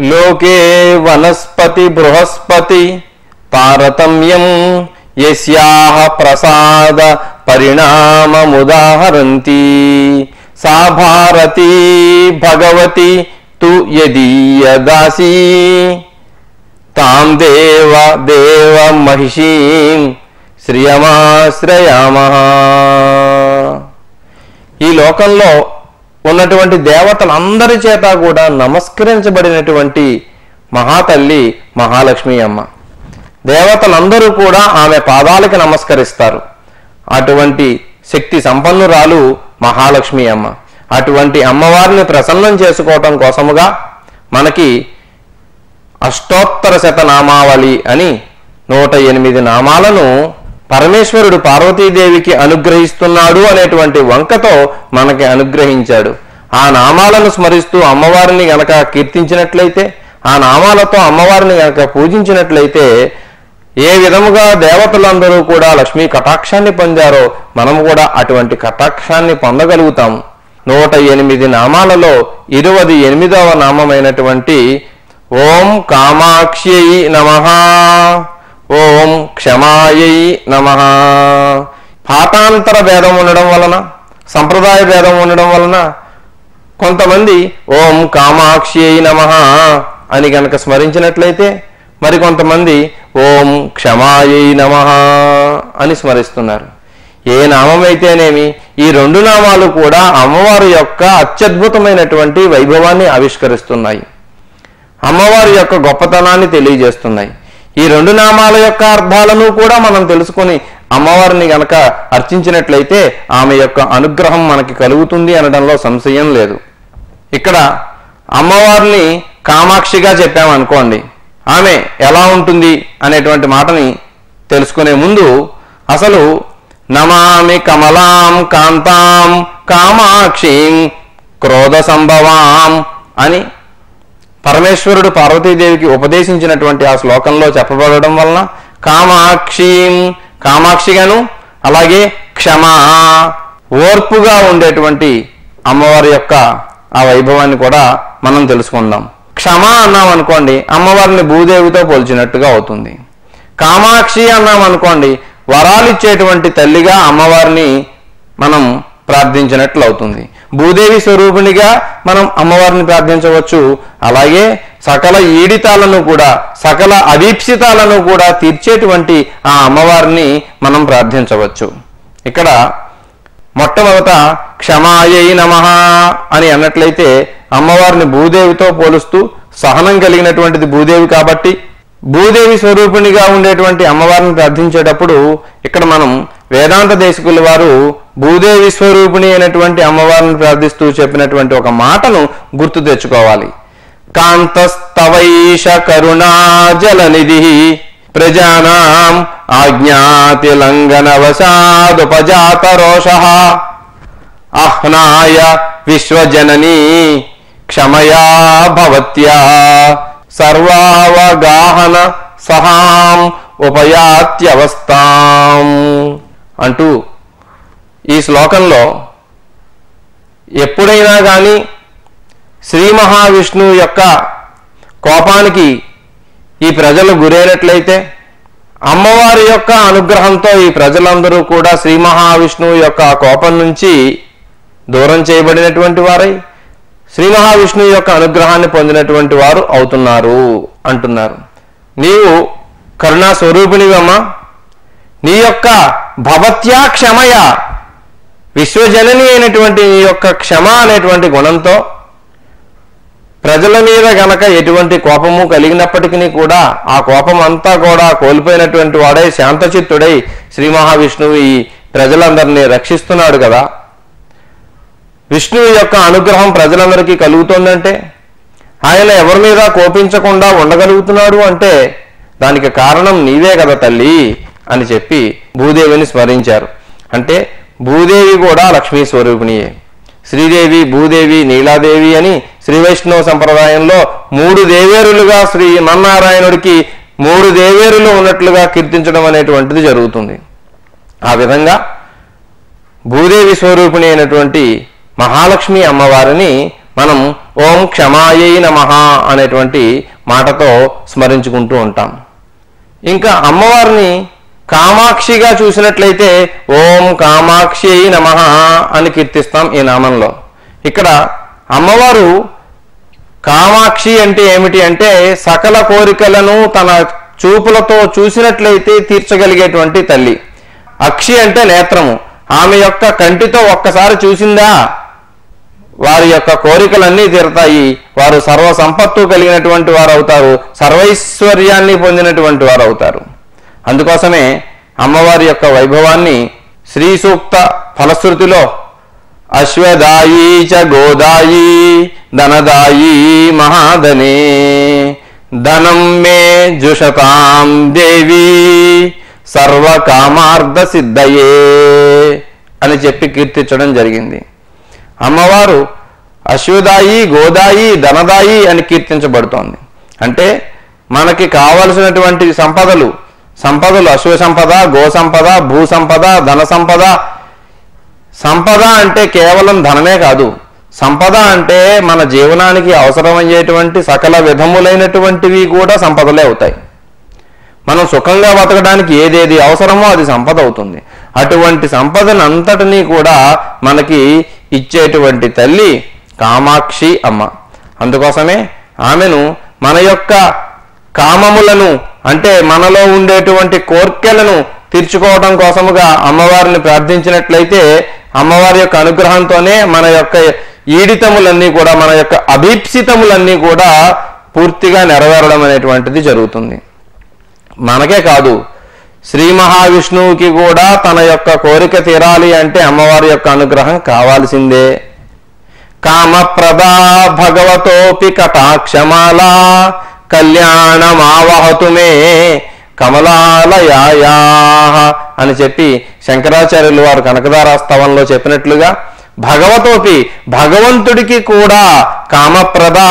లోకే వనస్పతి బృహస్పతి తారతమ్యం యస్యాహ ప్రసాద పరిణామముదాహరంతి సా భారతీ భగవతి తు యదీయదాసీ తాం దేవ దేవ మహిషీం శ్రియమాశ్రయామ ఈ లోకంలో ఉన్నటువంటి దేవతలందరి చేత కూడా నమస్కరించబడినటువంటి మహాతల్లి మహాలక్ష్మి అమ్మ దేవతలందరూ కూడా ఆమె పాదాలకి నమస్కరిస్తారు అటువంటి శక్తి సంపన్నురాలు మహాలక్ష్మి అమ్మ అటువంటి అమ్మవారిని ప్రసన్నం చేసుకోవటం కోసముగా మనకి అష్టోత్తర శత నామావళి అని నూట ఎనిమిది నామాలను పరమేశ్వరుడు పార్వతీదేవికి అనుగ్రహిస్తున్నాడు అనేటువంటి వంకతో మనకి అనుగ్రహించాడు ఆ నామాలను స్మరిస్తూ అమ్మవారిని గనక కీర్తించినట్లయితే ఆ నామాలతో అమ్మవారిని గనక పూజించినట్లయితే ఏ విధముగా దేవతలందరూ కూడా లక్ష్మీ కటాక్షాన్ని పొందారో మనము కూడా అటువంటి కటాక్షాన్ని పొందగలుగుతాం నూట ఎనిమిది నామాలలో ఇరవది ఎనిమిదవ నామమైనటువంటి ఓం కామాక్ష్యై నమ ఓం క్షమాయై నమ పాఠాంతర భేదం ఉండడం వలన సంప్రదాయ భేదం ఉండడం వలన కొంతమంది ఓం కామాక్ష్యై నమ అని గనక స్మరించినట్లయితే మరి కొంతమంది ఓం క్షమాయై నమ అని స్మరిస్తున్నారు ఏ నామమైతేనేమి ఈ రెండు నామాలు కూడా అమ్మవారి యొక్క అత్యద్భుతమైనటువంటి వైభవాన్ని ఆవిష్కరిస్తున్నాయి అమ్మవారి యొక్క గొప్పతనాన్ని తెలియజేస్తున్నాయి ఈ రెండు నామాల యొక్క అర్థాలను కూడా మనం తెలుసుకొని అమ్మవారిని గనక అర్చించినట్లయితే ఆమె యొక్క అనుగ్రహం మనకి కలుగుతుంది అనడంలో సంశయం లేదు ఇక్కడ అమ్మవారిని కామాక్షిగా చెప్పామనుకోండి ఆమె ఎలా ఉంటుంది అనేటువంటి మాటని తెలుసుకునే ముందు అసలు నమామి కమలాం కాంతాం కామాక్షిం క్రోధ సంభవాం అని పరమేశ్వరుడు పార్వతీదేవికి ఉపదేశించినటువంటి ఆ శ్లోకంలో చెప్పబడడం వలన కామాక్షిం కామాక్షిగాను అలాగే క్షమా ఓర్పుగా ఉండేటువంటి అమ్మవారి యొక్క ఆ వైభవాన్ని కూడా మనం తెలుసుకుందాం క్షమ అన్నాం అనుకోండి అమ్మవారిని భూదేవితో పోల్చినట్టుగా అవుతుంది కామాక్షి అన్నాం అనుకోండి వరాలిచ్చేటువంటి తల్లిగా అమ్మవారిని మనం ప్రార్థించినట్లు అవుతుంది భూదేవి స్వరూపిణిగా మనం అమ్మవారిని ప్రార్థించవచ్చు అలాగే సకల ఈడితాలను కూడా సకల అదీప్సితాలను కూడా తీర్చేటువంటి ఆ అమ్మవారిని మనం ప్రార్థించవచ్చు ఇక్కడ మొట్టమొదట క్షమాయై నమ అని అన్నట్లయితే అమ్మవారిని భూదేవితో పోలుస్తూ సహనం కలిగినటువంటిది భూదేవి కాబట్టి భూదేవి స్వరూపిణిగా ఉండేటువంటి అమ్మవారిని ప్రార్థించేటప్పుడు ఇక్కడ మనం వేదాంత దేశకుల వారు భూదేవి స్వరూపిణి అయినటువంటి అమ్మవారిని ప్రార్థిస్తూ చెప్పినటువంటి ఒక మాటను గుర్తు తెచ్చుకోవాలి కాంతస్తవైష కరుణాజలనిధి ప్రజానాం ఆజ్ఞాతి లంఘనవశాదుపజాత రోష ఆహ్నాయ విశ్వజననీ క్షమయా భవత్యా సర్వావగాహన సహాం ఉపయాత్యవస్థాం అంటూ ఈ శ్లోకంలో ఎప్పుడైనా కానీ శ్రీ మహావిష్ణువు యొక్క కోపానికి ఈ ప్రజలు గురైనట్లయితే అమ్మవారి యొక్క అనుగ్రహంతో ఈ ప్రజలందరూ కూడా శ్రీ మహావిష్ణువు యొక్క ఆ కోపం నుంచి దూరం చేయబడినటువంటి వారై శ్రీ మహావిష్ణువు యొక్క అనుగ్రహాన్ని పొందినటువంటి వారు అవుతున్నారు అంటున్నారు నీవు కరుణా స్వరూపిణివమ్మా నీ యొక్క భవత్యా క్షమయ విశ్వజనని అయినటువంటి నీ యొక్క క్షమ అనేటువంటి గుణంతో ప్రజల మీద గనక ఎటువంటి కోపము కలిగినప్పటికీ కూడా ఆ కోపం అంతా కూడా కోల్పోయినటువంటి వాడై శాంతచిత్తుడై శ్రీ మహావిష్ణువు ఈ ప్రజలందరినీ రక్షిస్తున్నాడు కదా విష్ణువు యొక్క అనుగ్రహం ప్రజలందరికీ కలుగుతోందంటే ఆయన ఎవరి మీద కోపించకుండా ఉండగలుగుతున్నాడు అంటే దానికి కారణం నీవే కదా తల్లి అని చెప్పి భూదేవిని స్మరించారు అంటే భూదేవి కూడా లక్ష్మీ స్వరూపిణియే శ్రీదేవి భూదేవి నీలాదేవి అని శ్రీ వైష్ణవ సంప్రదాయంలో మూడు దేవేరులుగా శ్రీ మన్నారాయణుడికి మూడు దేవేరులు ఉన్నట్లుగా కీర్తించడం అనేటువంటిది జరుగుతుంది ఆ విధంగా భూదేవి స్వరూపిణి అయినటువంటి మహాలక్ష్మి అమ్మవారిని మనం ఓం క్షమాయై నమ అనేటువంటి మాటతో స్మరించుకుంటూ ఉంటాం ఇంకా అమ్మవారిని కామాక్షిగా చూసినట్లయితే ఓం కామాక్షి నమ అని కీర్తిస్తాం ఈ నామంలో ఇక్కడ అమ్మవారు కామాక్షి అంటే ఏమిటి అంటే సకల కోరికలను తన చూపులతో చూసినట్లయితే తీర్చగలిగేటువంటి తల్లి అక్షి అంటే నేత్రము ఆమె యొక్క కంటితో ఒక్కసారి చూసిందా వారి యొక్క కోరికలన్నీ తీరతాయి వారు సర్వ సంపత్తు కలిగినటువంటి వారు అవుతారు సర్వైశ్వర్యాన్ని పొందినటువంటి వారు అవుతారు అందుకోసమే అమ్మవారి యొక్క వైభవాన్ని శ్రీ సూక్త ఫలశ్రుతిలో అశ్వదాయీ చ గోదాయి ధనదాయి మహాధనే ధనం మే జుషతాం దేవి సర్వకామార్థ సిద్ధయే అని చెప్పి కీర్తించడం జరిగింది అమ్మవారు అశ్వదాయి గోదాయి ధనదాయి అని కీర్తించబడుతోంది అంటే మనకి కావలసినటువంటి సంపదలు సంపదలు అశ్వ సంపద గో సంపద భూ సంపద ధన సంపద సంపద అంటే కేవలం ధనమే కాదు సంపద అంటే మన జీవనానికి అవసరమయ్యేటువంటి సకల విధములైనటువంటివి కూడా సంపదలే అవుతాయి మనం సుఖంగా బతకడానికి ఏదేది అవసరమో అది సంపద అవుతుంది అటువంటి సంపదను అంతటినీ కూడా మనకి ఇచ్చేటువంటి తల్లి కామాక్షి అమ్మ అందుకోసమే ఆమెను మన యొక్క కామములను అంటే మనలో ఉండేటువంటి కోర్కెలను తీర్చుకోవడం కోసముగా అమ్మవారిని ప్రార్థించినట్లయితే అమ్మవారి యొక్క అనుగ్రహంతోనే మన యొక్క ఈడితములన్నీ కూడా మన యొక్క అభీప్సితములన్నీ కూడా పూర్తిగా నెరవేరడం అనేటువంటిది జరుగుతుంది మనకే కాదు శ్రీ మహావిష్ణువుకి కూడా తన యొక్క కోరిక తీరాలి అంటే అమ్మవారి యొక్క అనుగ్రహం కావాల్సిందే కామప్రదా భగవతోపి కటాక్షమాలా కళ్యాణమావహతు మే కమలాలయాయా అని చెప్పి శంకరాచార్యులు వారు కనకదారాస్తవంలో చెప్పినట్లుగా భగవతోపి భగవంతుడికి కూడా కామప్రదా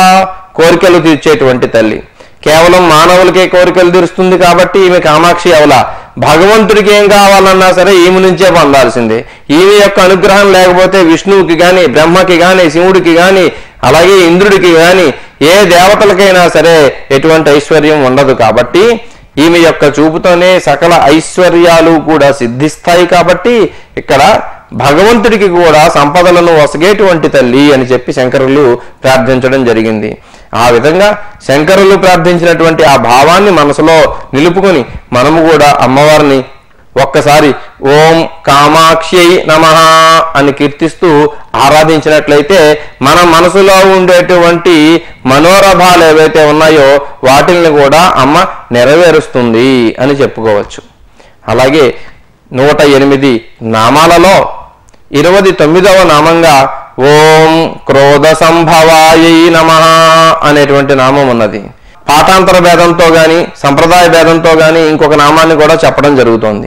కోరికలు తీర్చేటువంటి తల్లి కేవలం మానవులకే కోరికలు తీరుస్తుంది కాబట్టి ఈమె కామాక్షి అవల భగవంతుడికి ఏం కావాలన్నా సరే ఈమె నుంచే పొందాల్సిందే ఈమె యొక్క అనుగ్రహం లేకపోతే విష్ణువుకి గాని బ్రహ్మకి గాని శివుడికి గాని అలాగే ఇంద్రుడికి గాని ఏ దేవతలకైనా సరే ఎటువంటి ఐశ్వర్యం ఉండదు కాబట్టి ఈమె యొక్క చూపుతోనే సకల ఐశ్వర్యాలు కూడా సిద్ధిస్తాయి కాబట్టి ఇక్కడ భగవంతుడికి కూడా సంపదలను వసగేటువంటి తల్లి అని చెప్పి శంకరులు ప్రార్థించడం జరిగింది ఆ విధంగా శంకరులు ప్రార్థించినటువంటి ఆ భావాన్ని మనసులో నిలుపుకొని మనము కూడా అమ్మవారిని ఒక్కసారి ఓం కామాక్షి నమ అని కీర్తిస్తూ ఆరాధించినట్లయితే మన మనసులో ఉండేటువంటి మనోరభాలు ఏవైతే ఉన్నాయో వాటిల్ని కూడా అమ్మ నెరవేరుస్తుంది అని చెప్పుకోవచ్చు అలాగే నూట ఎనిమిది నామాలలో ఇరవై తొమ్మిదవ నామంగా ఓం క్రోధ సంభవాయై నమ అనేటువంటి నామం ఉన్నది పాఠాంతర భేదంతో గాని సంప్రదాయ భేదంతో గాని ఇంకొక నామాన్ని కూడా చెప్పడం జరుగుతోంది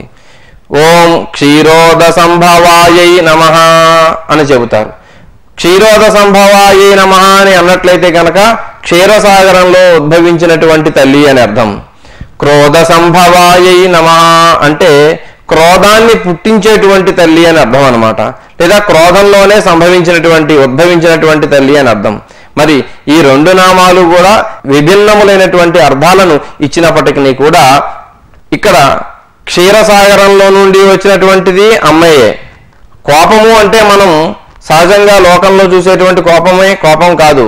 ఓం క్షీరోద సంభవాయై నమ అని చెబుతారు క్షీరోద సంభవాయై నమ అని అన్నట్లయితే కనుక క్షీరసాగరంలో ఉద్భవించినటువంటి తల్లి అని అర్థం క్రోధ సంభవాయై నమ అంటే క్రోధాన్ని పుట్టించేటువంటి తల్లి అని అర్థం అనమాట లేదా క్రోధంలోనే సంభవించినటువంటి ఉద్భవించినటువంటి తల్లి అని అర్థం మరి ఈ రెండు నామాలు కూడా విభిన్నములైనటువంటి అర్థాలను ఇచ్చినప్పటికీ కూడా ఇక్కడ క్షీరసాగరంలో నుండి వచ్చినటువంటిది అమ్మయ్యే కోపము అంటే మనం సహజంగా లోకంలో చూసేటువంటి కోపమే కోపం కాదు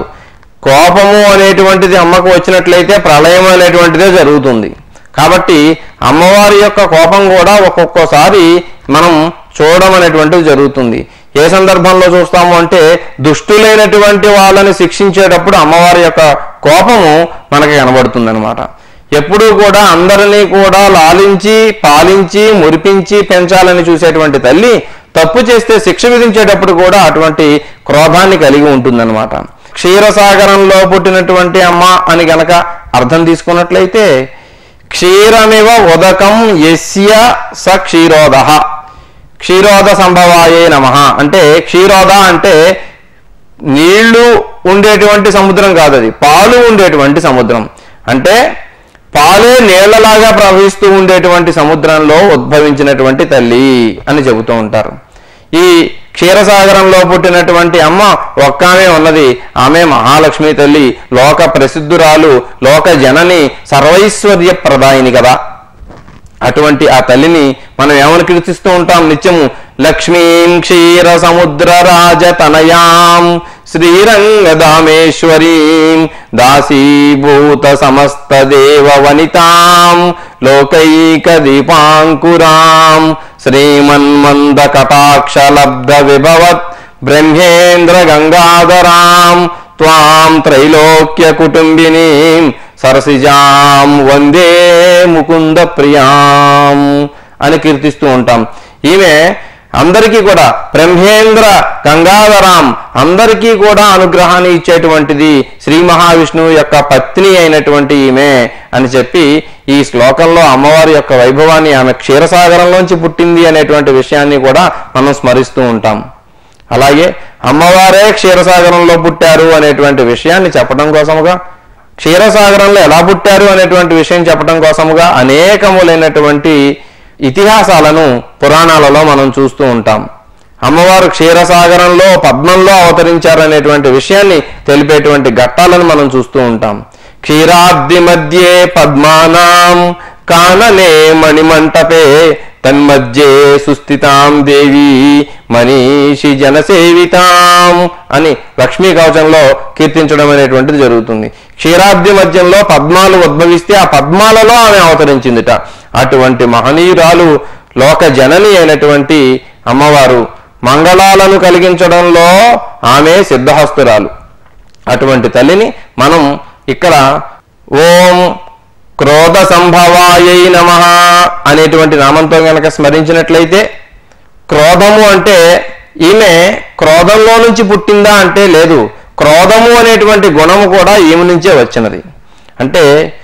కోపము అనేటువంటిది అమ్మకు వచ్చినట్లయితే ప్రళయం అనేటువంటిదే జరుగుతుంది కాబట్టి అమ్మవారి యొక్క కోపం కూడా ఒక్కొక్కసారి మనం చూడడం అనేటువంటిది జరుగుతుంది ఏ సందర్భంలో చూస్తాము అంటే దుష్టులైనటువంటి వాళ్ళని శిక్షించేటప్పుడు అమ్మవారి యొక్క కోపము మనకి కనబడుతుంది అనమాట ఎప్పుడూ కూడా అందరినీ కూడా లాలించి పాలించి మురిపించి పెంచాలని చూసేటువంటి తల్లి తప్పు చేస్తే శిక్ష విధించేటప్పుడు కూడా అటువంటి క్రోధాన్ని కలిగి ఉంటుందన్నమాట క్షీరసాగరంలో పుట్టినటువంటి అమ్మ అని గనక అర్థం తీసుకున్నట్లయితే క్షీరమివ ఉదకం యస్య స క్షీరోద క్షీరోద సంభవాయే నమ అంటే క్షీరోద అంటే నీళ్లు ఉండేటువంటి సముద్రం కాదు అది పాలు ఉండేటువంటి సముద్రం అంటే పాలే నీళ్లలాగా ప్రవహిస్తూ ఉండేటువంటి సముద్రంలో ఉద్భవించినటువంటి తల్లి అని చెబుతూ ఉంటారు ఈ క్షీరసాగరంలో పుట్టినటువంటి అమ్మ ఒక్కామే ఉన్నది ఆమె మహాలక్ష్మి తల్లి లోక ప్రసిద్ధురాలు లోక జనని సర్వైశ్వర్య ప్రదాయిని కదా అటువంటి ఆ తల్లిని మనం ఏమని కీర్తిస్తూ ఉంటాం నిత్యము లక్ష్మీం క్షీర సముద్ర రాజతనయాం శ్రీరంగదామేశ్వరీం దాసీభూత సమస్త దేవ వనితాం లోకైక దీపాంకురాం శ్రీమన్మంద కటాక్ష లబ్ధ విభవత్ బ్రహ్మేంద్ర గంగాధరాం త్వాం త్రైలోక్య కుటుంబినీం సరసిజాం వందే ముకుంద ప్రియాం అని కీర్తిస్తూ ఉంటాం ఈమె అందరికీ కూడా బ్రహ్మేంద్ర గంగాధరాం అందరికీ కూడా అనుగ్రహాన్ని ఇచ్చేటువంటిది శ్రీ మహావిష్ణువు యొక్క పత్ని అయినటువంటి ఈమె అని చెప్పి ఈ శ్లోకంలో అమ్మవారి యొక్క వైభవాన్ని ఆమె క్షీరసాగరంలోంచి పుట్టింది అనేటువంటి విషయాన్ని కూడా మనం స్మరిస్తూ ఉంటాం అలాగే అమ్మవారే క్షీరసాగరంలో పుట్టారు అనేటువంటి విషయాన్ని చెప్పడం కోసముగా క్షీరసాగరంలో ఎలా పుట్టారు అనేటువంటి విషయం చెప్పడం కోసముగా అనేకములైనటువంటి ఇతిహాసాలను పురాణాలలో మనం చూస్తూ ఉంటాం అమ్మవారు క్షీరసాగరంలో పద్మంలో అవతరించారనేటువంటి విషయాన్ని తెలిపేటువంటి ఘట్టాలను మనం చూస్తూ ఉంటాం క్షీరాబ్ది మధ్యే పద్మానాం కాననే మణిమంటపే తన్మధ్యే సుస్థితాం దేవి మనీషి జనసేవితాం అని లక్ష్మీ కవచంలో కీర్తించడం అనేటువంటిది జరుగుతుంది క్షీరాబ్ది మధ్యంలో పద్మాలు ఉద్భవిస్తే ఆ పద్మాలలో ఆమె అవతరించిందిట అటువంటి మహనీయురాలు లోక జనని అయినటువంటి అమ్మవారు మంగళాలను కలిగించడంలో ఆమె సిద్ధహస్తురాలు అటువంటి తల్లిని మనం ఇక్కడ ఓం క్రోధ సంభవాయై నమ అనేటువంటి నామంతో గనక స్మరించినట్లయితే క్రోధము అంటే ఈమె క్రోధంలో నుంచి పుట్టిందా అంటే లేదు క్రోధము అనేటువంటి గుణము కూడా ఈమె నుంచే వచ్చినది అంటే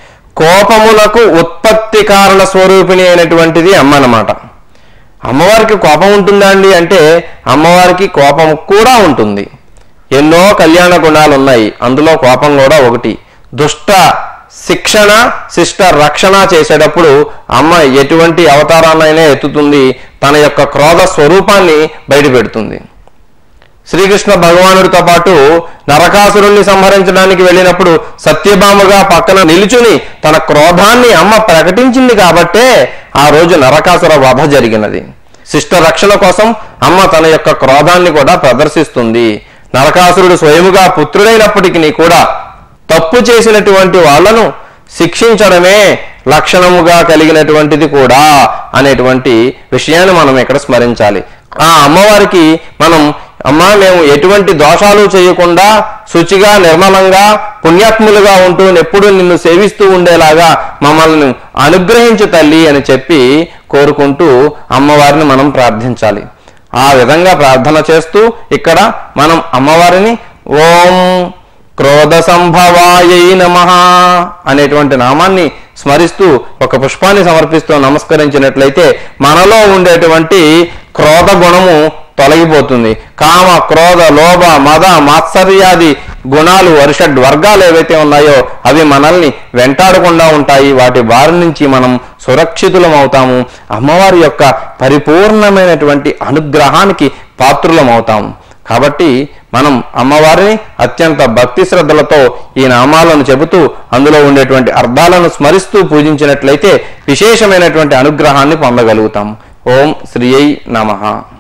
కోపములకు ఉత్పత్తి కారణ స్వరూపిణి అయినటువంటిది అమ్మ అన్నమాట అమ్మవారికి కోపం ఉంటుందా అండి అంటే అమ్మవారికి కోపం కూడా ఉంటుంది ఎన్నో కళ్యాణ గుణాలు ఉన్నాయి అందులో కోపం కూడా ఒకటి దుష్ట శిక్షణ శిష్ట రక్షణ చేసేటప్పుడు అమ్మ ఎటువంటి అవతారాన్నైనా ఎత్తుతుంది తన యొక్క క్రోధ స్వరూపాన్ని బయటపెడుతుంది శ్రీకృష్ణ భగవానుడితో పాటు నరకాసురుణ్ణి సంహరించడానికి వెళ్ళినప్పుడు సత్యభామగా పక్కన నిలుచుని తన క్రోధాన్ని అమ్మ ప్రకటించింది కాబట్టే ఆ రోజు నరకాసుర వధ జరిగినది శిష్ట రక్షణ కోసం అమ్మ తన యొక్క క్రోధాన్ని కూడా ప్రదర్శిస్తుంది నరకాసురుడు స్వయముగా పుత్రుడైనప్పటికీ కూడా తప్పు చేసినటువంటి వాళ్ళను శిక్షించడమే లక్షణముగా కలిగినటువంటిది కూడా అనేటువంటి విషయాన్ని మనం ఇక్కడ స్మరించాలి ఆ అమ్మవారికి మనం అమ్మా మేము ఎటువంటి దోషాలు చేయకుండా శుచిగా నిర్మలంగా పుణ్యాత్ములుగా ఉంటూ ఎప్పుడు నిన్ను సేవిస్తూ ఉండేలాగా మమ్మల్ని అనుగ్రహించు తల్లి అని చెప్పి కోరుకుంటూ అమ్మవారిని మనం ప్రార్థించాలి ఆ విధంగా ప్రార్థన చేస్తూ ఇక్కడ మనం అమ్మవారిని ఓం క్రోధ సంభవాయై నమ అనేటువంటి నామాన్ని స్మరిస్తూ ఒక పుష్పాన్ని సమర్పిస్తూ నమస్కరించినట్లయితే మనలో ఉండేటువంటి క్రోధ గుణము తొలగిపోతుంది కామ క్రోధ లోభ మద మాత్సర్యాది గుణాలు వరుషడ్ వర్గాలు ఏవైతే ఉన్నాయో అవి మనల్ని వెంటాడకుండా ఉంటాయి వాటి బారి నుంచి మనం సురక్షితులం అవుతాము అమ్మవారి యొక్క పరిపూర్ణమైనటువంటి అనుగ్రహానికి పాత్రులం అవుతాము కాబట్టి మనం అమ్మవారిని అత్యంత భక్తి శ్రద్ధలతో ఈ నామాలను చెబుతూ అందులో ఉండేటువంటి అర్థాలను స్మరిస్తూ పూజించినట్లయితే విశేషమైనటువంటి అనుగ్రహాన్ని పొందగలుగుతాం ఓం శ్రీ నమః